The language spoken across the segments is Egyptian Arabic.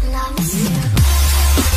loves you.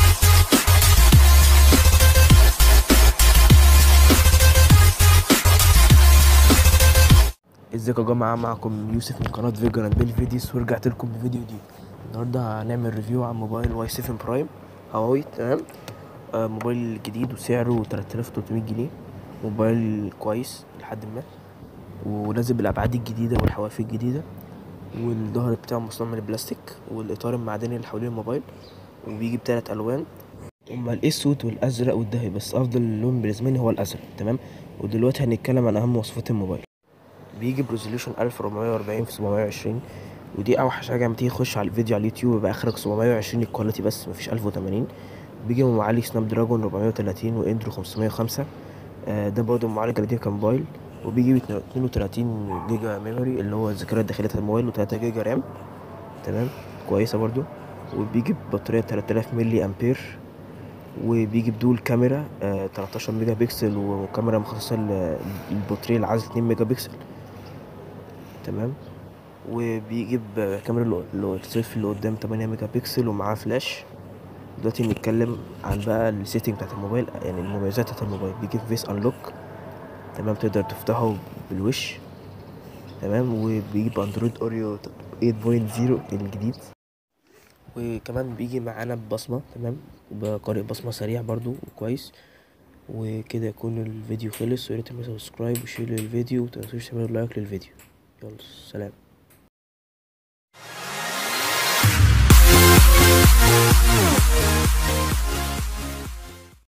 ازيكم يا جماعه معكم يوسف من قناه فيجن بيل فيديوز ورجعت لكم بفيديو جديد النهارده هنعمل ريفيو عن موبايل واي 7 برايم هواوي تمام آه موبايل جديد وسعره 3300 جنيه موبايل كويس لحد ما ونازل بالابعاد الجديده والحواف الجديده والظهر بتاعه مصنوع من البلاستيك والاطار المعدني اللي حوالين الموبايل وبيجي بثلاث الوان هما الاسود والازرق والذهبي بس افضل لون بالنسبه لي هو الازرق تمام ودلوقتي هنتكلم عن اهم مواصفات الموبايل بيجي بريزوليوشن 1440 في 720 ودي اوحش حاجه لما تيجي تخش على الفيديو على اليوتيوب يبقى اخرك 720 الكواليتي بس مفيش 1080 بيجي مع معالج سناب دراجون 430 واندرو 505 آه ده برضه معالج جديد كموبايل وبيجي ب 32 جيجا ميموري اللي هو الذاكره الداخليه الموبايل و3 جيجا رام تمام كويسه برضو وبيجي ببطاريه 3000 ملي امبير وبيجي بدول كاميرا آه 13 ميجا بكسل وكاميرا مخصصه للبطاريه العزل 2 ميجا بكسل تمام وبيجي بكاميرا اللي- اللي السيلفي اللي قدام 8 ميجا بكسل ومعاه فلاش دلوقتي نتكلم عن بقى السيتنج بتاعت الموبايل يعني المميزات بتاعت الموبايل بيجي فيس انلوك تمام تقدر تفتحه بالوش تمام وبيجي باندرويد اوريو 8.0 الجديد وكمان بيجي معانا ببصمة تمام بقارئ بصمة سريع برضو وكويس وكده يكون الفيديو خلص وياريت تعملوا سبسكرايب وشير للفيديو ومتنسوش تعملوا لايك للفيديو يلا سلام